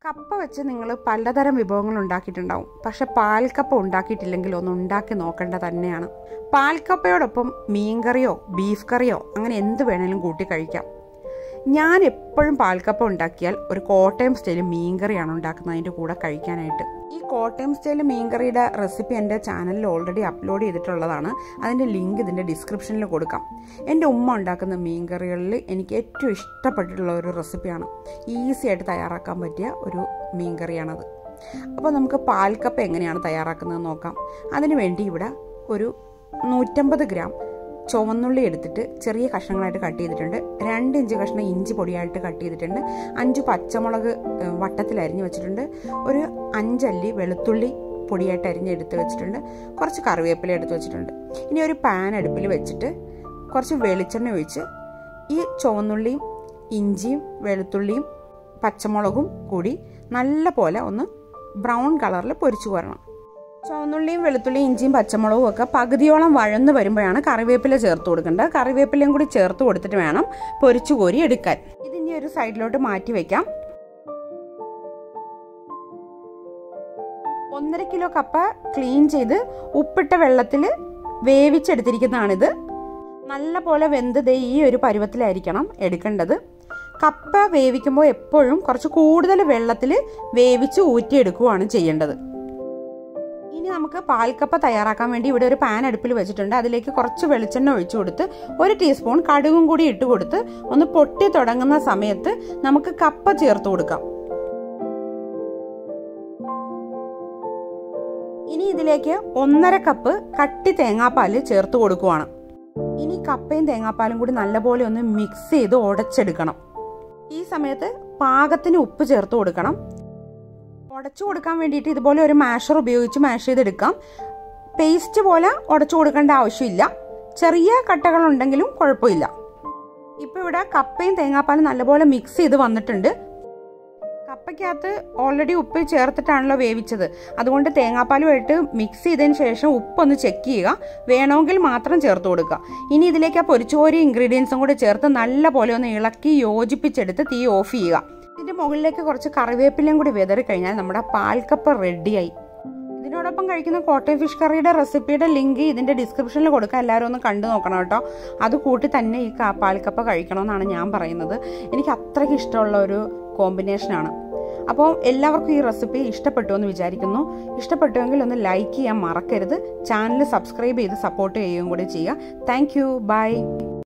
കപ്പ വെച്ച് നിങ്ങൾ പലതരം വിഭവങ്ങൾ ഉണ്ടാക്കിയിട്ടുണ്ടാവും പക്ഷെ പാൽക്കപ്പ ഉണ്ടാക്കിയിട്ടില്ലെങ്കിൽ ഒന്ന് ഉണ്ടാക്കി നോക്കേണ്ട തന്നെയാണ് പാൽക്കപ്പയോടൊപ്പം മീൻകറിയോ ബീഫ് കറിയോ അങ്ങനെ എന്ത് വേണേലും കൂട്ടി കഴിക്കാം ഞാൻ എപ്പോഴും പാൽക്കപ്പ ഉണ്ടാക്കിയാൽ ഒരു കോട്ടയം സ്റ്റൈൽ മീൻകറിയാണ് ഉണ്ടാക്കുന്നത് അതിൻ്റെ കൂടെ കഴിക്കാനായിട്ട് ഈ കോട്ടയം സ്റ്റൈൽ മീൻകറിയുടെ റെസിപ്പി എൻ്റെ ചാനലിൽ ഓൾറെഡി അപ്ലോഡ് ചെയ്തിട്ടുള്ളതാണ് അതിൻ്റെ ലിങ്ക് ഇതിൻ്റെ ഡിസ്ക്രിപ്ഷനിൽ കൊടുക്കാം എൻ്റെ ഉമ്മ ഉണ്ടാക്കുന്ന മീൻകറികളിൽ എനിക്ക് ഏറ്റവും ഇഷ്ടപ്പെട്ടിട്ടുള്ള ഒരു റെസിപ്പിയാണ് ഈസി ആയിട്ട് തയ്യാറാക്കാൻ പറ്റിയ ഒരു മീൻകറിയാണത് അപ്പോൾ നമുക്ക് പാൽക്കപ്പ എങ്ങനെയാണ് തയ്യാറാക്കുന്നത് നോക്കാം അതിനു വേണ്ടി ഇവിടെ ഒരു നൂറ്റമ്പത് ഗ്രാം ചുവന്നുള്ളി എടുത്തിട്ട് ചെറിയ കഷ്ണങ്ങളായിട്ട് കട്ട് ചെയ്തിട്ടുണ്ട് രണ്ട് ഇഞ്ച് കഷ്ണം ഇഞ്ചി പൊടിയായിട്ട് കട്ട് ചെയ്തിട്ടുണ്ട് അഞ്ച് പച്ചമുളക് ഏഹ്, വട്ടത്തിൽ അരിഞ്ഞ് വെച്ചിട്ടുണ്ട് ഒരു അഞ്ചല്ലി വെളുത്തുള്ളി പൊടിയായിട്ട് അരിഞ്ഞ് എടുത്ത് വെച്ചിട്ടുണ്ട് കുറച്ച് കറിവേപ്പില എടുത്ത് വെച്ചിട്ടുണ്ട് ഇനി ഒരു പാൻ അടുപ്പിൽ വെച്ചിട്ട് കുറച്ച് വെളിച്ചെണ്ണ ഒഴിച്ച് ഈ ചുവന്നുള്ളിയും ഇഞ്ചിയും വെളുത്തുള്ളിയും പച്ചമുളകും കൂടി നല്ല പോലെ ഒന്ന് ബ്രൗൺ കളറിൽ പൊരിച്ചു കോരണം ചുവന്നുള്ളിയും വെളുത്തുള്ളിയും ഇഞ്ചിയും പച്ചമുളകും ഒക്കെ പകുതിയോളം വഴന്ന് വരുമ്പോഴാണ് കറിവേപ്പില ചേർത്ത് കൊടുക്കേണ്ടത് കറിവേപ്പിലയും കൂടി ചേർത്ത് കൊടുത്തിട്ട് വേണം പൊരിച്ചു കോരി എടുക്കാൻ ഇതിനി ഒരു സൈഡിലോട്ട് മാറ്റി വെക്കാം ഒന്നര കിലോ കപ്പ ക്ലീൻ ചെയ്ത് ഉപ്പിട്ട വെള്ളത്തിൽ വേവിച്ചെടുത്തിരിക്കുന്നതാണിത് നല്ല പോലെ വെന്ത് ദേ ഈ ഒരു പരുവത്തിലായിരിക്കണം എടുക്കേണ്ടത് കപ്പ വേവിക്കുമ്പോൾ എപ്പോഴും കുറച്ച് കൂടുതൽ വെള്ളത്തിൽ വേവിച്ച് ഊറ്റിയെടുക്കുകയാണ് ചെയ്യേണ്ടത് ഇനി നമുക്ക് പാൽക്കപ്പ തയ്യാറാക്കാൻ വേണ്ടി ഇവിടെ ഒരു പാൻ അടുപ്പിൽ വെച്ചിട്ടുണ്ട് അതിലേക്ക് കുറച്ച് വെളിച്ചെണ്ണ ഒഴിച്ചു കൊടുത്ത് ഒരു ടീസ്പൂൺ കടുകും കൂടി ഇട്ട് കൊടുത്ത് ഒന്ന് പൊട്ടി തുടങ്ങുന്ന സമയത്ത് നമുക്ക് കപ്പ ചേർത്ത് കൊടുക്കാം ഇനി ഇതിലേക്ക് ഒന്നര കപ്പ് കട്ടി തേങ്ങാപ്പാല് ചേർത്ത് കൊടുക്കുവാണ് ഇനി കപ്പയും തേങ്ങാപ്പാലും കൂടി നല്ലപോലെ ഒന്ന് മിക്സ് ചെയ്ത് ഉടച്ചെടുക്കണം ഈ സമയത്ത് പാകത്തിന് ഉപ്പ് ചേർത്ത് കൊടുക്കണം ഉടച്ചു കൊടുക്കാൻ വേണ്ടിയിട്ട് ഇതുപോലെ ഒരു മാഷർ ഉപയോഗിച്ച് മാഷ് ചെയ്തെടുക്കാം പേസ്റ്റ് പോലെ ഉടച്ചു കൊടുക്കേണ്ട ആവശ്യമില്ല ചെറിയ കട്ടകൾ ഉണ്ടെങ്കിലും കുഴപ്പമില്ല ഇപ്പൊ ഇവിടെ കപ്പയും തേങ്ങാപ്പാലും നല്ലപോലെ മിക്സ് ചെയ്ത് വന്നിട്ടുണ്ട് കപ്പയ്ക്കകത്ത് ഓൾറെഡി ഉപ്പ് ചേർത്തിട്ടാണല്ലോ വേവിച്ചത് അതുകൊണ്ട് തേങ്ങാപ്പാലുമായിട്ട് മിക്സ് ചെയ്തതിന് ശേഷം ഉപ്പൊന്ന് ചെക്ക് ചെയ്യുക വേണമെങ്കിൽ മാത്രം ചേർത്ത് കൊടുക്കുക ഇനി ഇതിലേക്ക് ആ പൊരിച്ചോരി ഇൻഗ്രീഡിയൻസും കൂടി ചേർത്ത് നല്ല പോലെ ഒന്ന് ഇളക്കി യോജിപ്പിച്ചെടുത്ത് തീ ഓഫ് ചെയ്യുക ഇതിന്റെ മുകളിലേക്ക് കുറച്ച് കറിവേപ്പിലയും കൂടി വിതറി കഴിഞ്ഞാൽ നമ്മുടെ പാൽക്കപ്പ റെഡിയായി ഇതിനോടൊപ്പം കഴിക്കുന്ന കോട്ടയം ഫിഷ് കറിയുടെ റെസിപ്പിയുടെ ലിങ്ക് ഇതിന്റെ ഡിസ്ക്രിപ്ഷനിൽ കൊടുക്കാം എല്ലാവരും ഒന്ന് കണ്ടു നോക്കണം കേട്ടോ അത് കൂട്ടി തന്നെ ഈ കാ- പാൽക്കപ്പ കഴിക്കണമെന്നാണ് ഞാൻ പറയുന്നത് എനിക്ക് അത്രയ്ക്ക് ഇഷ്ടമുള്ള ഒരു കോമ്പിനേഷനാണ് അപ്പോൾ എല്ലാവർക്കും ഈ റെസിപ്പി ഇഷ്ടപ്പെട്ടു എന്ന് വിചാരിക്കുന്നു ഇഷ്ടപ്പെട്ടുവെങ്കിൽ ഒന്ന് ലൈക്ക് ചെയ്യാൻ മറക്കരുത് ചാനൽ സബ്സ്ക്രൈബ് ചെയ്ത് സപ്പോർട്ട് ചെയ്യുകയും കൂടി ചെയ്യുക താങ്ക് യു ബൈ